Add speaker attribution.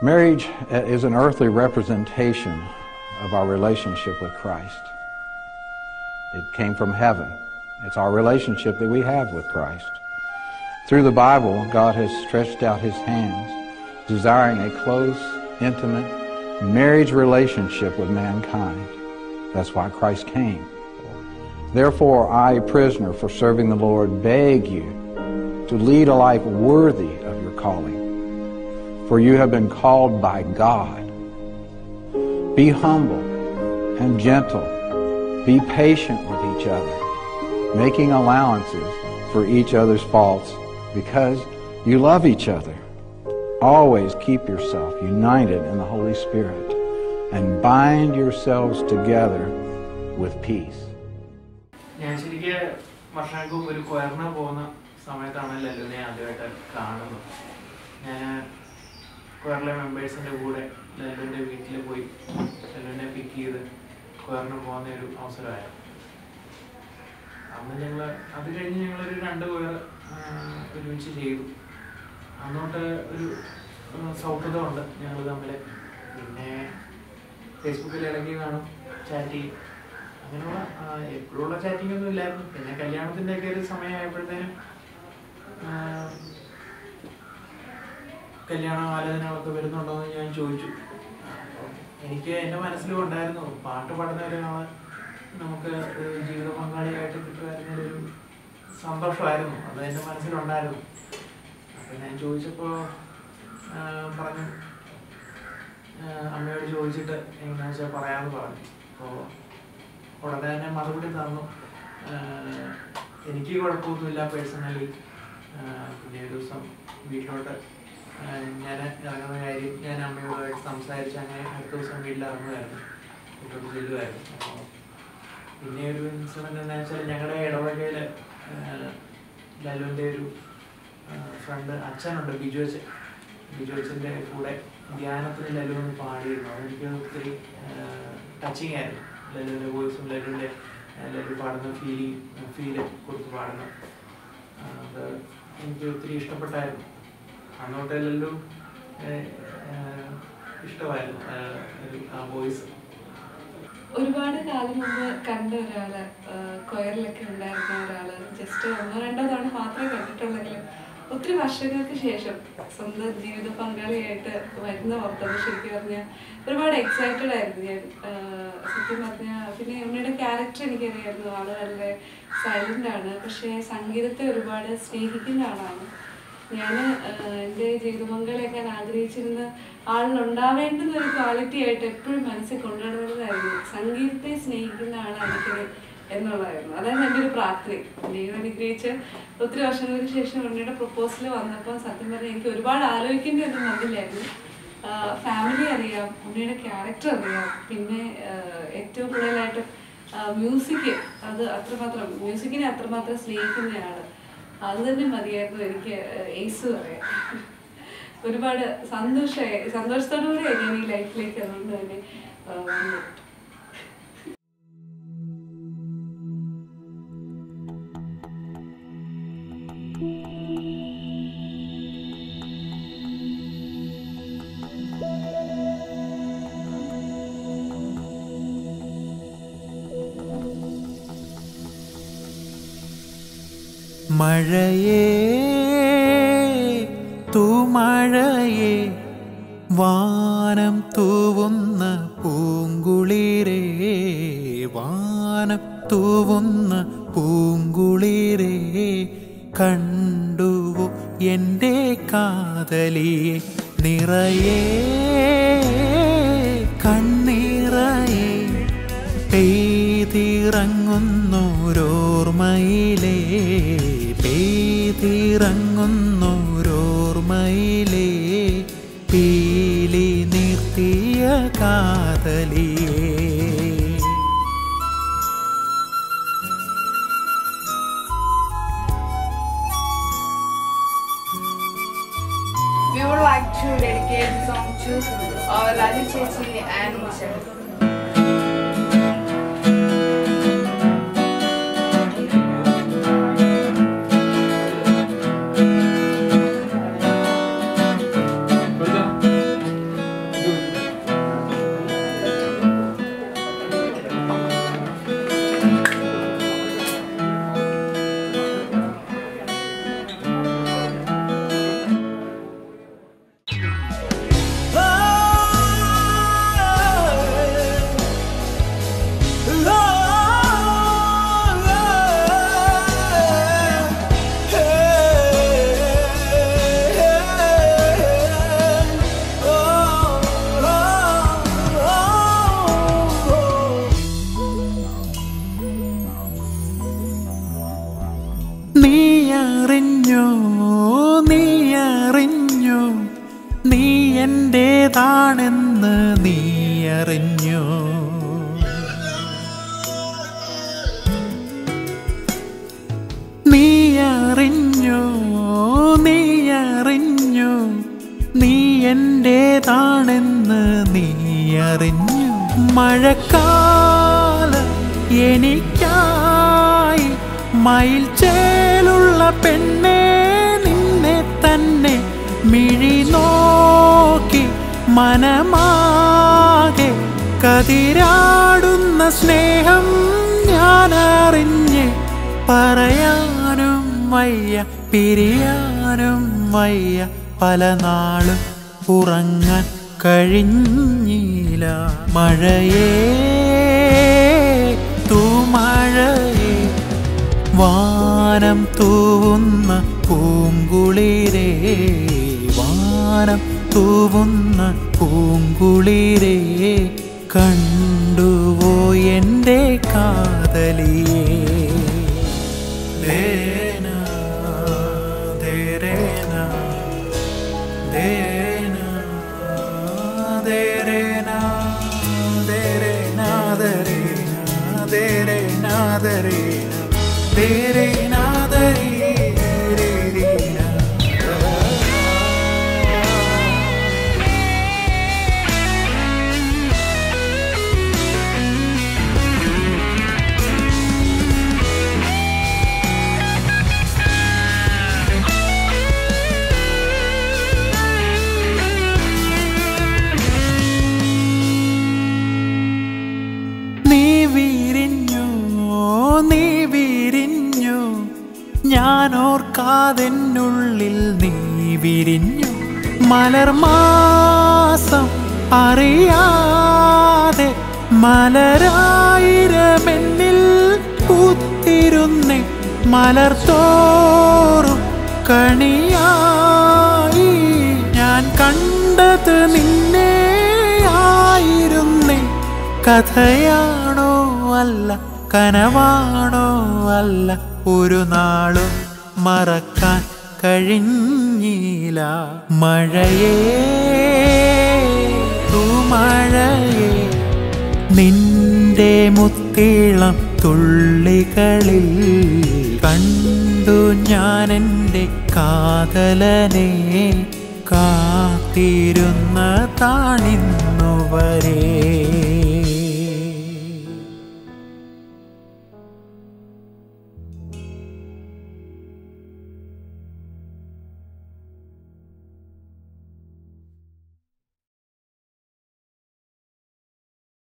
Speaker 1: Marriage uh, is an earthly representation of our relationship with Christ. It came from heaven. It's our relationship that we have with Christ. Through the Bible, God has stretched out his hands, desiring a close, intimate marriage relationship with mankind. That's why Christ came. Therefore, I, a prisoner for serving the Lord, beg you to lead a life worthy of your calling. For you have been called by God. Be humble and gentle. Be patient with each other, making allowances for each other's faults because you love each other. Always keep yourself united in the Holy Spirit and bind yourselves together with peace.
Speaker 2: ഞാൻ ശരിക്ക് വർഷങ്ങൾക്ക് മുമ്പ് ഒരു കൊയറിന് പോകുന്ന സമയത്താണ് ലല്ലുവിനെ ആദ്യമായിട്ട് കാണുന്നത് ഞാൻ കൊയറിലെ മെമ്പേഴ്സിൻ്റെ കൂടെ ലല്ലുവിൻ്റെ വീട്ടിൽ പോയി ലല്ലുവിനെ പിക്ക് ചെയ്ത് കൊയറിന് പോകുന്ന ഒരു അവസരമായിരുന്നു അന്ന് ഞങ്ങൾ അത് കഴിഞ്ഞ് ഞങ്ങളൊരു രണ്ട് കൊയർ ഒരുമിച്ച് ചെയ്തു അന്നോട്ട് ഒരു ആ, സൗഹൃദമുണ്ട് ഞങ്ങൾ തമ്മിൽ പിന്നെ ഫേസ്ബുക്കിൽ ഇടയ്ക്ക് കാണും ചാറ്റ് ചെയ്യും അങ്ങനെയുള്ള എപ്പോഴുള്ള ചാറ്റിംഗ് ഒന്നും ഇല്ലായിരുന്നു പിന്നെ കല്യാണത്തിൻ്റെ ഒക്കെ ഒരു സമയമായപ്പോഴത്തേനും ആ, കല്യാണ ആലോചനകളൊക്കെ വരുന്നുണ്ടോ എന്ന് ഞാൻ ചോദിച്ചു അപ്പം എനിക്ക് എൻ്റെ മനസ്സിലും ഉണ്ടായിരുന്നു പാട്ട് പാടുന്ന ഒരാളെ നമുക്ക് ഒരു ജീവിത പങ്കാളിയായിട്ട് കിട്ടുമായിരുന്നൊരു സന്തോഷമായിരുന്നു അത് എൻ്റെ മനസ്സിലുണ്ടായിരുന്നു അപ്പം ഞാൻ ചോദിച്ചപ്പോൾ പറഞ്ഞു ആ, അമ്മയോട് ചോദിച്ചിട്ട് എങ്ങനെയാണെന്ന് വെച്ചാൽ പറയാമെന്ന് പറഞ്ഞു അപ്പോൾ ഉടനെ തന്നെ മറുപടി തന്നു ആഹ് എനിക്ക് കുഴപ്പമൊന്നുമില്ല പേഴ്സണലി പിന്നെ ഒരു ദിവസം വീട്ടിലോട്ട് ആഹ് ഞാൻ ഇറങ്ങുന്ന കാര്യം ഞാൻ അമ്മയോടായിട്ട് സംസാരിച്ച് അങ്ങനെ അടുത്ത ദിവസം വീട്ടിൽ ഇറങ്ങുമായിരുന്നു വീട്ടിലോട്ട് ചെല്ലുമായിരുന്നു അപ്പോൾ പിന്നെ ഒരു ഇൻസിഡൻറ്റ് എന്താ വെച്ചാൽ ഞങ്ങളുടെ ഇടവകയിൽ ലല്ലുവിൻ്റെ ഒരു ഫ്രണ്ട് അച്ഛനുണ്ട് ബിജു അച്ഛൻ ബിജു അച്ഛൻ്റെ കൂടെ ധ്യാനത്തിന് ലല്ലു ഒന്ന് പാടിയിരുന്നു അതെനിക്ക് ഒത്തിരി ടച്ചിങ് ആയിരുന്നു ലല്ലുവിൻ്റെ വോയിസും ലല്ലുവിൻ്റെ ലല്ലു പാടുന്ന ഫീലിംഗ് ഫീല് കൊടുത്ത് പാടുന്ന ആ, അത് എനിക്ക് ഒത്തിരി ഇഷ്ടപ്പെട്ടായിരുന്നു അന്നോട്ട് ലല്ലു ഏഹ്, ഏഹ്, ഇഷ്ടമായിരുന്നു ആ, ഒരു ആ വോയിസ്
Speaker 3: ഒരുപാട് കാലം മുമ്പ് കണ്ട ഒരാള് കൊയറിലൊക്കെ ഉണ്ടായിരുന്ന ഒരാള് ജസ്റ്റ് ഒന്നോ രണ്ടോ തവണ മാത്രമേ കണ്ടിട്ടുള്ളെങ്കിലും ഒത്തിരി വർഷങ്ങൾക്ക് ശേഷം സ്വന്തം ജീവിത പങ്കാളിയായിട്ട് വരുന്ന ഓർത്തത് ശരിക്കും പറഞ്ഞാൽ ഒരുപാട് എക്സൈറ്റഡ് ആയിരുന്നു ഞാൻ ആഹ് സത്യം പറഞ്ഞാൽ പിന്നെ ഉണ്ണിയുടെ ക്യാരക്ടർ എനിക്കറിയായിരുന്നു ആള് വളരെ സൈലന്റ് ആണ് പക്ഷേ സംഗീതത്തെ ഒരുപാട് സ്നേഹിക്കുന്ന ആളാണ് ഞാൻ എൻ്റെ ജീവിത പങ്കാളിയാക്കാൻ ആഗ്രഹിച്ചിരുന്ന ആളിനുണ്ടാവേണ്ടുന്ന ഒരു ക്വാളിറ്റി ആയിട്ട് എപ്പോഴും മനസ്സിൽ കൊണ്ടുവരുന്നതായിരുന്നു സംഗീതത്തെ സ്നേഹിക്കുന്ന ആളായിരിക്കണേ എന്നുള്ളതായിരുന്നു അതായത് എൻ്റെ ഒരു പ്രാർത്ഥന ദൈവം അനുഗ്രഹിച്ച് ഒത്തിരി വർഷങ്ങൾക്ക് ശേഷം ഉണ്ണിയുടെ പ്രപ്പോസൽ വന്നപ്പോൾ സത്യം പറഞ്ഞാൽ എനിക്ക് ഒരുപാട് ആലോചിക്കേണ്ടി ഒന്നും വന്നില്ലായിരുന്നു ഫാമിലി അറിയാം ഉണ്ണിയുടെ ക്യാരക്ടർ അറിയാം പിന്നെ ആഹ് ഏറ്റവും കൂടുതലായിട്ട് മ്യൂസിക് അത് അത്രമാത്രം മ്യൂസിക്കിനെ അത്രമാത്രം സ്നേഹിക്കുന്നയാള് അത് തന്നെ മതിയായിരുന്നു എനിക്ക് ഏസ് പറയാൻ ഒരുപാട് സന്തോഷമായി സന്തോഷത്തോടു കൂടിയാണ് ഞാൻ ഈ ലൈഫിലേക്ക് അതുകൊണ്ട് തന്നെ ആ, വന്നത്
Speaker 4: മഴയേ തൂമഴയേ വാനം തൂവുന്ന പൂങ്കുളിരേ വാനം തൂവുന്ന പൂങ്കുളിരേ കണ്ടുവോ എൻ്റെ കാതലിയെ നിറയേ കണ്ണിറയേ പെയ്തിറങ്ങുന്നോരോർമ്മയിലേ പെയ്തിറങ്ങുന്നോരോർമ്മയിലേ പീലി നിർത്തിയ കാതലിയേ
Speaker 5: We would like to dedicate the song to our Lali Chechi and Michelle.
Speaker 4: എന്റേതാണെന്ന് നീ അറിഞ്ഞു നീ അറിഞ്ഞു നീ അറിഞ്ഞു നീ എന്റേതാണെന്ന് നീ അറിഞ്ഞു മഴക്കാല എനിക്കായി മയിൽ ചേലുള്ള പെണ്ണെ നിന്നെ തന്നെ മിഴി നോക്കി മനമാകെ കതിരാടുന്ന സ്നേഹം ഞാൻ അറിഞ്ഞ് പറയാനും വയ്യ പിരിയാനും വയ്യ പല നാളും ഉറങ്ങാൻ കഴിഞ്ഞില്ല മഴയേ തൂമഴയേ വാനം തൂവുന്ന പൂങ്കുളിരേ വാനം തൂവുന്ന പൂങ്കുളിരേ കണ്ടുവോ എൻ്റെ കാതലിയേ ദേന ദേരേന ദേന ദേരേന ദേരേന ദേരേന ദേരേന ദേരേന ദേരേന ദേരേന നീ വിരിഞ്ഞു നീ വിരിഞ്ഞു ഞാൻ ഓർക്കാതെന്നുള്ളിൽ നീ വിരിഞ്ഞു മലർമാസം അറിയാതെ മലരായിരമെന്നിൽ പൂത്തിരുന്നേ മലർത്തോറും കണിയായി ഞാൻ കണ്ടത് നിന്നെ ആയിരുന്നേ കഥയാണോ അല്ല കനവാണോ അല്ല ഒരു നാളും മറക്കാൻ കഴിഞ്ഞില്ല മഴയേ മഴയേ നിന്റെ മുത്തിളം തുള്ളികളിൽ കണ്ടു ഞാൻ എൻ്റെ കാതലനെ കാത്തിരുന്ന താണിന്നു വരേ